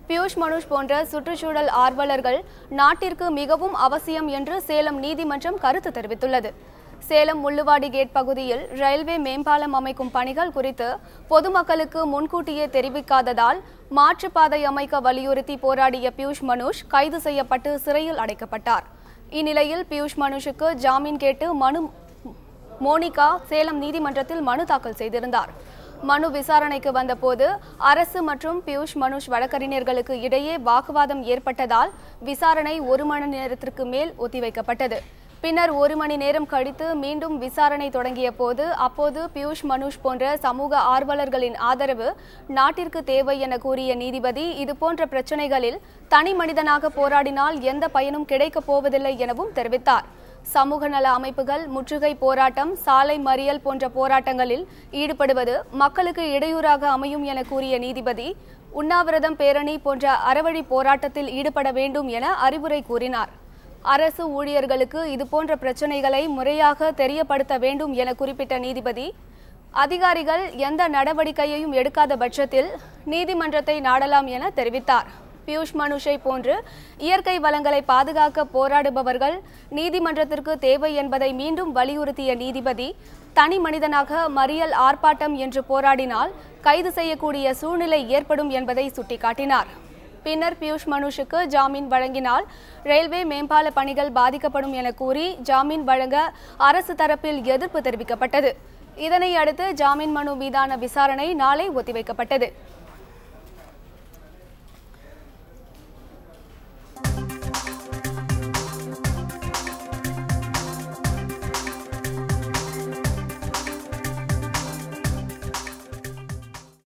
பியூஷ் மனுஷ் போன்ற சுற்றுச்சூழல் ஆர்வலர்கள் நாட்டிற்கு மிகவும் அவசியம் என்று சேலம் நீதிமன்றம் கருத்து தெரிவித்துள்ளது சேலம் முள்ளுவாடி கேட் பகுதியில் ரயில்வே மேம்பாலம் அமைக்கும் பணிகள் குறித்து பொதுமக்களுக்கு முன்கூட்டியே தெரிவிக்காததால் மாற்றுப்பாதை அமைக்க வலியுறுத்தி போராடிய பியூஷ் மனுஷ் கைது செய்யப்பட்டு சிறையில் அடைக்கப்பட்டார் இந்நிலையில் பியூஷ் மனுஷுக்கு ஜாமீன் கேட்டு மனு மோனிகா சேலம் நீதிமன்றத்தில் மனு தாக்கல் செய்திருந்தார் மனு விசாரணைக்கு வந்தபோது அரசு மற்றும் பியூஷ் மனுஷ் வழக்கறிஞர்களுக்கு இடையே வாக்குவாதம் ஏற்பட்டதால் விசாரணை ஒரு மணி நேரத்திற்கு மேல் ஒத்திவைக்கப்பட்டது பின்னர் ஒரு மணி நேரம் கழித்து மீண்டும் விசாரணை தொடங்கிய போது அப்போது பியூஷ் மனுஷ் போன்ற சமூக ஆர்வலர்களின் ஆதரவு நாட்டிற்கு தேவை என கூறிய நீதிபதி இதுபோன்ற பிரச்சனைகளில் தனி மனிதனாக போராடினால் எந்த பயனும் கிடைக்கப் போவதில்லை எனவும் தெரிவித்தார் சமூக நல அமைப்புகள் முற்றுகை போராட்டம் சாலை மறியல் போன்ற போராட்டங்களில் ஈடுபடுவது மக்களுக்கு இடையூறாக அமையும் என கூறிய நீதிபதி உண்ணாவிரதம் பேரணி போன்ற அறவழி போராட்டத்தில் ஈடுபட வேண்டும் என அறிவுரை கூறினார் அரசு ஊழியர்களுக்கு இதுபோன்ற பிரச்சனைகளை முறையாக தெரியப்படுத்த வேண்டும் என குறிப்பிட்ட நீதிபதி அதிகாரிகள் எந்த நடவடிக்கையையும் எடுக்காத பட்சத்தில் நீதிமன்றத்தை நாடலாம் என தெரிவித்தார் பியூஷ் மனுஷை போன்று இயற்கை வளங்களை பாதுகாக்க போராடுபவர்கள் நீதிமன்றத்திற்கு தேவை என்பதை மீண்டும் வலியுறுத்திய நீதிபதி தனி மனிதனாக மறியல் ஆர்ப்பாட்டம் என்று போராடினால் கைது செய்யக்கூடிய சூழ்நிலை ஏற்படும் என்பதை சுட்டிக்காட்டினார் பின்னர் பியூஷ் மனுஷுக்கு ஜாமீன் வழங்கினால் ரயில்வே மேம்பால பணிகள் பாதிக்கப்படும் என கூறி ஜாமீன் வழங்க அரசு தரப்பில் எதிர்ப்பு தெரிவிக்கப்பட்டது இதனை அடுத்து ஜாமீன் மனு மீதான விசாரணை நாளை ஒத்திவைக்கப்பட்டது